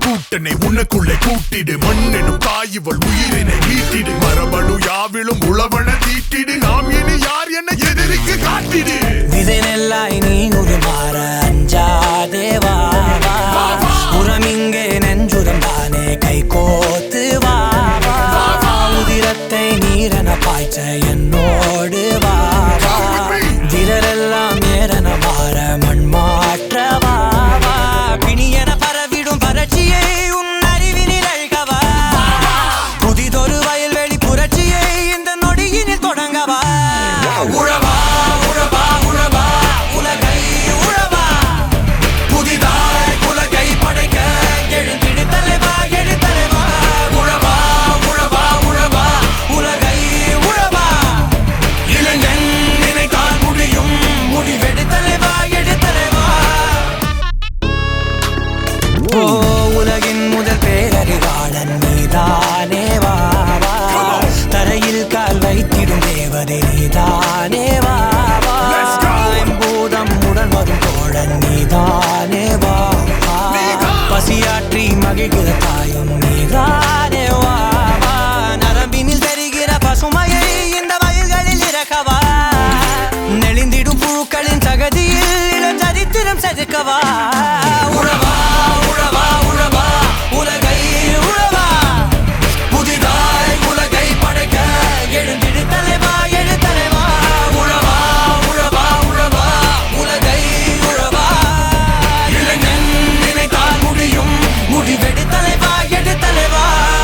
கூட்டனை உனக்குள்ளே கூட்டிடு மண்ணெனும் தாயிவள் உயிரினை மீட்டிடு மரபணு யாவிலும் உழவன தீட்டிடு நாம் இனி யார் என எதிரிக்கு காட்டிடு விதை நெல்லாய் நீ உருமாற அஞ்சாதே வா வா உரமிங்கே நெஞ்சுரம் தானே கை கோத்து வா வா உதிரத்தை நீரென பாய்ச்ச என்னோடு வா வா விரலெல்லாம் ஏறன மாற மண் மாற்ற வா வா பிணியென பரவிடும் வறட்சியை உன் அறிவினில் அழ்கவா புதிதொரு வயல்வெளி புரட்சியை இந்த நொடியினில் தொடங்கவா உழவா உழவா உழவா உலகை உழவா புதிதாய் உலகை படைக்க எழுந்திடு தலைவா எழு தலைவா உழவா உழவா உழவா உலகை உழவா இளைஞன் நினைத்தால் முடியும் முடிவெடு தலைவா எடு தலைவா ஓ உலகின் முதல் பேரறிவாளன் நீதானே வா வா தரையில் கால் வைத்திடும் தேவதை நீதானே வா வா Let's go. பூதம் உடன் வரும் தோழன் நீதானே வா வா. பசியாற்றி மகிழ்கிற தாயும் நீதானே வா வா நரம்பினில் தெரிகிற பசுமையை இந்த வயல்களில் இறக்கவா நெளிந்திடும் பூக்களின் தகதியில் இளம் சரித்திரம் செதுக்கவா உழவா உழவா உழவா உலகை உழவா புதிதாய் உலகை படைக்க எழுந்திடு தலைவா எழு தலைவா உழவா உழவா உழவா உலகை உழவா இளைஞன் நினைத்தால் முடியும் முடிவெடு தலைவா எடு தலைவா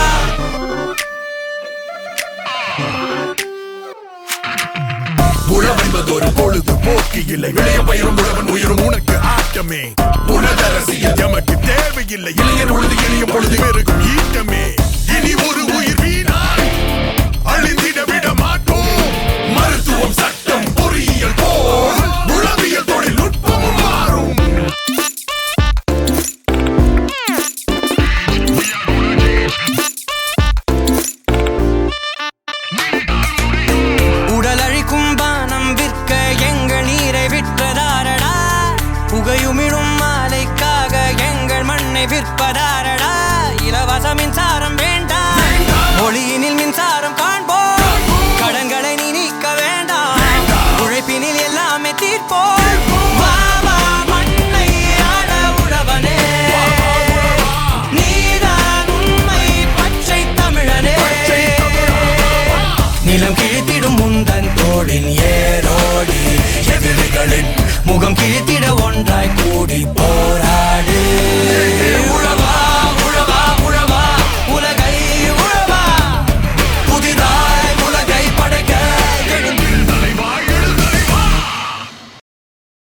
உழவென்பதொரு பொழுது போக்கு இல்லை விளைய பயிரும் உழவன் உயிரும் உனக்கு ஆட்டமே உனதரசியல் எமக்கு தேவையில்லை இளைஞர் உழுது எளிய பொழுது பெருகும் ஈட்டமே இனி ஒரு உயிர் வீணாய் அழிந்திட விட மாட்டோம் மருத்துவம் சட்டம் பொறியியல் போல் உளவியல் தொழில்நுட்பமும் மாறும் உடலழிக்கும் பானம் விற்க எங்கள் நீரை விற்றதாரடா புகையுமிழும் மாலைக்காக எங்கள் மண்ணை விற்பதாரடா இலவச மின்சாரம் வேண்டாம் ஒளியினில் மின்சாரம் காண்போம் கடன்களை நீ நீக்க வேண்டாம் உழைப்பினில் எல்லாமே தீர்ப்போம் வா, வா, மண்ணை ஆள உழவனே. நீதான் உண்மை பச்சை தமிழனே நிலம் கிழித்திடும் முந்தன் தோளின் ஏரோடி எதிரிகளின் முகம் கிழித்திட ஒன்றாய் கூடி போரா